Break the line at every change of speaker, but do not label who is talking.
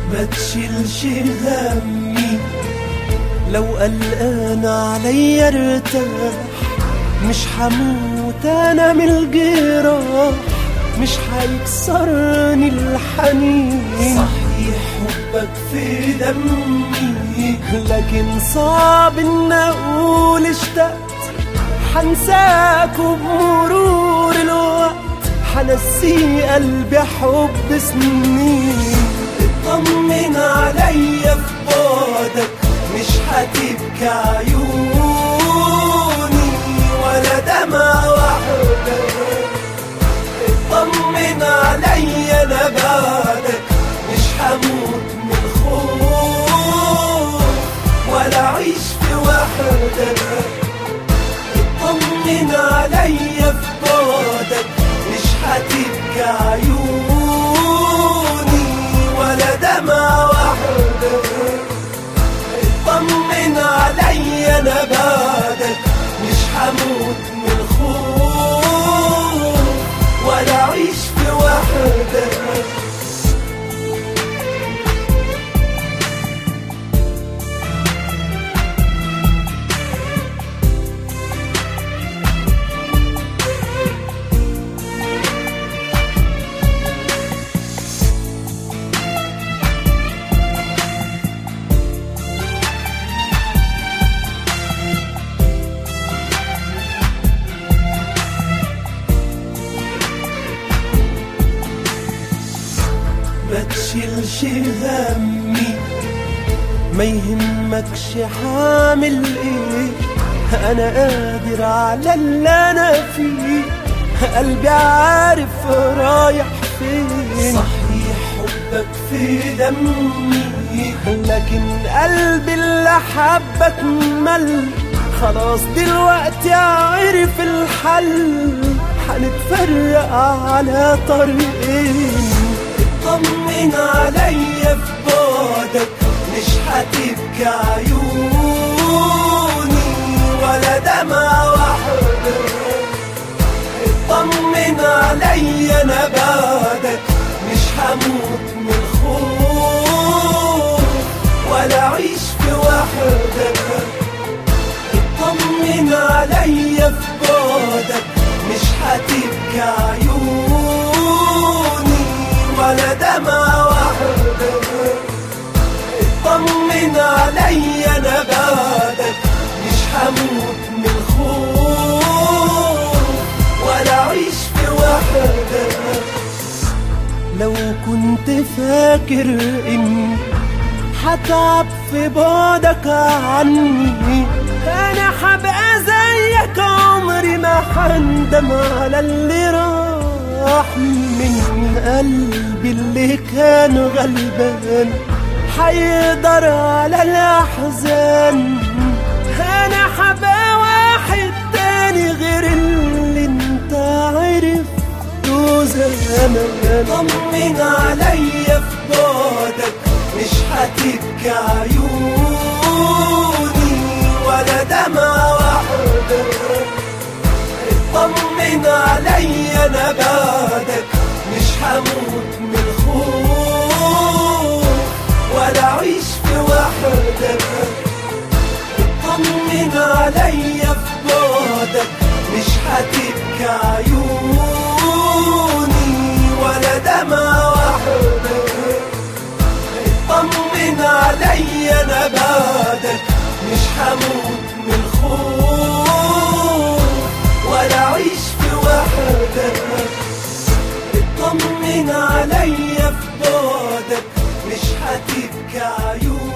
ما تشيلش همي لو قلقان عليا ارتاح مش هموت انا من الجراح مش هيكسرني الحنين صحيح حبك في دمي لكن صعب ان اقول اشتقت حنساك وبمرور الوقت حنسي قلبي حب سنين اطمن عليا في بعدك مش هتبكي عيوني ولا دمع واحدة اطمن عليا انا بعدك مش هموت من الخوف ولا اعيش في وحدة اطمن عليا في بعدك مش هتبكي عيوني ولا دمع واحدة اطمن عليا انا بعدك مش هموت من الخوف ولا اعيش في وحدة ما تشيلش همي ما يهمكش حامل ايه انا قادر على اللي انا فيه قلبي عارف رايح فين صحيح حبك في دمي لكن قلبي اللي حبك مل خلاص دلوقتي عرف الحل هنتفرق على طريقين اطمن عليا في بعدك مش هتبكي عيوني ولا دمع واحدة اطمن عليا انا بعدك مش هموت من الخوف ولا اعيش في وحدة اطمن عليا في بعدك مش هتبكي عيوني ولا دمع واحدة اطمن عليا انا بعدك مش هموت من الخوف ولا اعيش في وحدة لو كنت فاكر اني هتعب في بعدك عني انا هبقى زيك عمري ما هندم على اللي راح من قلبي اللي كان غلبان هيقدر على الاحزان انا هبقى واحد تاني غير اللي انت عرفته زمان طمن عليا في بعدك مش هتبكي عيوني ولا دمع واحدة اطمن عليا انا بعدك مش هموت من الخوف ولا اعيش في وحدة اطمن عليا في بعدك مش هتبكي عيوني ولا دمع واحدة اطمن عليا انا بعدك مش هموت من الخوف ولا اعيش في وحدة اطمن عليا في بعدك مش هتبكي عيوني